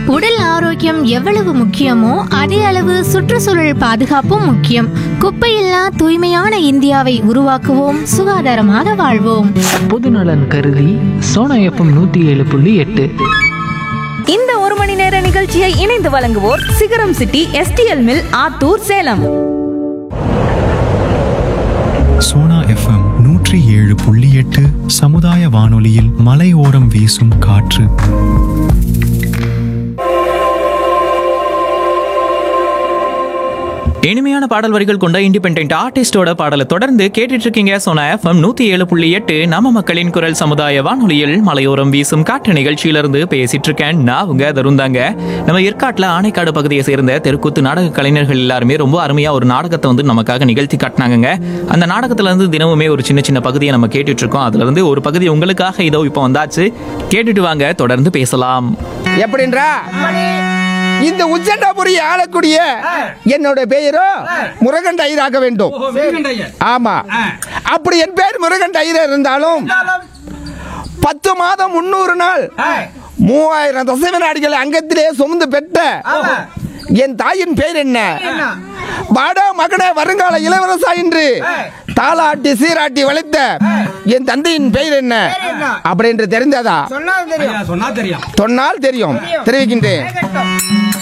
உடல் ஆரோக்கியம் எவ்வளவு முக்கியமோ அதே அளவு சுற்றுச்சூழல் பாதுகாப்பும் முக்கியம் குப்பையில்லா தூய்மையான இந்தியாவை உருவாக்குவோம் சுகாதாரமாக வாழ்வோம் பொதுநலன் கருதி சோனா எஃப்எம் நூற்றி ஏழு புள்ளி எட்டு இந்த ஒரு மணி நேர நிகழ்ச்சியை இணைந்து வழங்குவோர் Sigaram city STL mill Attur Salem Sona FM நூற்றி ஏழு புள்ளி எட்டு சமுதாய வானொலியில் மலையோரம் வீசும் காற்று இனிமையான பாடல் வரிகள் கொண்ட இண்டிபெண்ட் ஆர்டிஸ்டோட பாடலை தொடர்ந்து கேட்டுட்டு இருக்கீங்க சோனா எஃப்எம் நூத்தி ஏழு புள்ளி எட்டு நம்ம மக்களின் குரல் சமுதாய வானொலியில் மலையோரம் வீசும் காற்று நிகழ்ச்சியிலிருந்து பேசிட்டு இருக்கேன் நான் உங்க தருந்தாங்க நம்ம ஏற்காட்டுல ஆனைக்காடு பகுதியை சேர்ந்த தெருக்கூத்து நாடக கலைஞர்கள் எல்லாருமே ரொம்ப அருமையா ஒரு நாடகத்தை வந்து நமக்காக நிகழ்த்தி காட்டினாங்க அந்த நாடகத்துல இருந்து தினமுமே ஒரு சின்ன சின்ன பகுதியை நம்ம கேட்டுட்டு இருக்கோம் அதுல இருந்து ஒரு பகுதி உங்களுக்காக இதோ இப்போ வந்தாச்சு கேட்டுட்டு வாங்க தொடர்ந்து பேசலாம் எப்படின்றா இந்த உச்சண்டாபுரியை ஆளக்கூடிய என்னோட பெயரோ முருகன் டயிராக வேண்டும் ஆமா அப்படி என் பேர் முருகன் டயிர் இருந்தாலும் பத்து மாதம் முன்னூறு நாள் மூவாயிரம் தசம நாடுகள் அங்கத்திலே சுமந்து பெற்ற என் தாயின் பேர் என்ன வாடா மகனே வருங்கால இளவரசா என்று தாளாட்டி சீராட்டி வளைத்த என் தந்தையின் பெயர் என்ன அப்படி என்று தெரிந்ததா சொன்னா தெரியும் சொன்னால் தெரியும் தெரிவிக்கின்றேன்